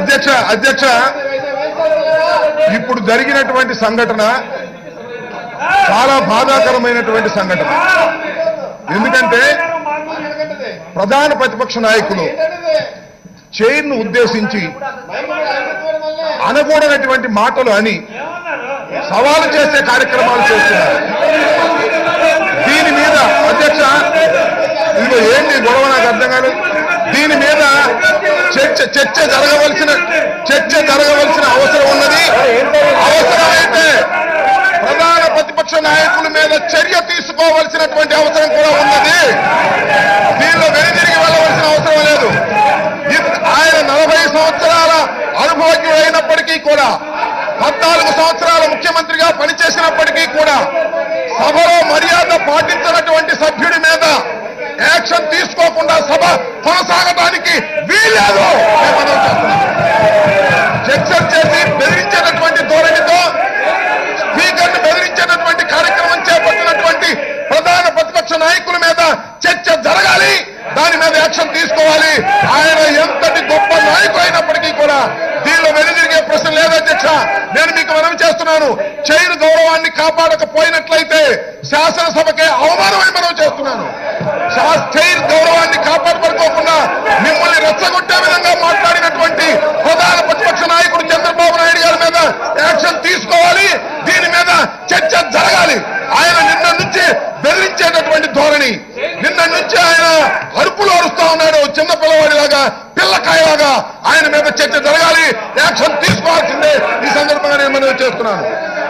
అధ్యక్ష అధ్యక్ష ఇప్పుడు జరిగినటువంటి సంఘటన చాలా బాధాకరమైనటువంటి సంఘటన ఎందుకంటే ప్రధాన ప్రతిపక్ష నాయకులు చైర్ను ఉద్దేశించి అనకూడనటువంటి మాటలు అని సవాలు చేసే కార్యక్రమాలు చేస్తున్నారు దీని మీద అధ్యక్ష ఇదిగో ఏంటి గొడవ నాకు అర్థం కాదు దీని మీద చర్చ చర్చ జరగవలసిన చర్చ జరగవలసిన అవసరం ఉన్నది అవసరమైతే ప్రధాన ప్రతిపక్ష నాయకుల మీద చర్య తీసుకోవలసినటువంటి అవసరం కూడా ఉన్నది దీనిలో వెనుదిరిగి వెళ్ళవలసిన అవసరం లేదు ఇది ఆయన నలభై సంవత్సరాల అనుభవజ్ఞుడైనప్పటికీ కూడా పద్నాలుగు సంవత్సరాల ముఖ్యమంత్రిగా పనిచేసినప్పటికీ కూడా సభలో మర్యాద పాటించినటువంటి సభ్యుడి మీద యాక్షన్ తీసుకోకుండా సభ కొనసాగడానికి వీలేదు మేము మనవి చేస్తున్నాం. చర్చలు చేసి బెదిరించేటటువంటి ధోరణితో స్పీకర్ని బెదిరించేటటువంటి కార్యక్రమం చేపట్టినటువంటి ప్రధాన ప్రతిపక్ష నాయకుల మీద చర్చ జరగాలి దాని మీద యాక్షన్ తీసుకోవాలి ఆయన ఎంతటి గొప్ప నాయకుడు అయినప్పటికీ కూడా దీనిలో వెనుదిరిగే ప్రశ్న లేదు అధ్యక్ష నేను మీకు మనవి చేస్తున్నాను చైర్ గౌరవాన్ని కాపాడకపోయినట్లయితే శాసనసభకే అవమానమని మనం చేస్తున్నాను శా- చైర్ గౌరవాన్ని కాపాడబడుకోకుండా మిమ్మల్ని రెచ్చగొట్టే విధంగా మాట్లాడినటువంటి ప్రధాన ప్రతిపక్ష నాయకుడు చంద్రబాబు నాయుడు గారి మీద యాక్షన్ తీసుకోవాలి దీని మీద చర్చ జరగాలి ఆయన నిన్న నుంచి బెదిరించేటటువంటి ధోరణి నిన్న నుంచి ఆయన అరుపులు అరుస్తా ఉన్నాడు చిన్న పిల్లవాడిలాగా పిల్లకాయలాగా ఆయన మీద చర్చ జరగాలి యాక్షన్ తీసుకోవాల్సిందే ఈ సందర్భంగా నేను మనవి చేస్తున్నాను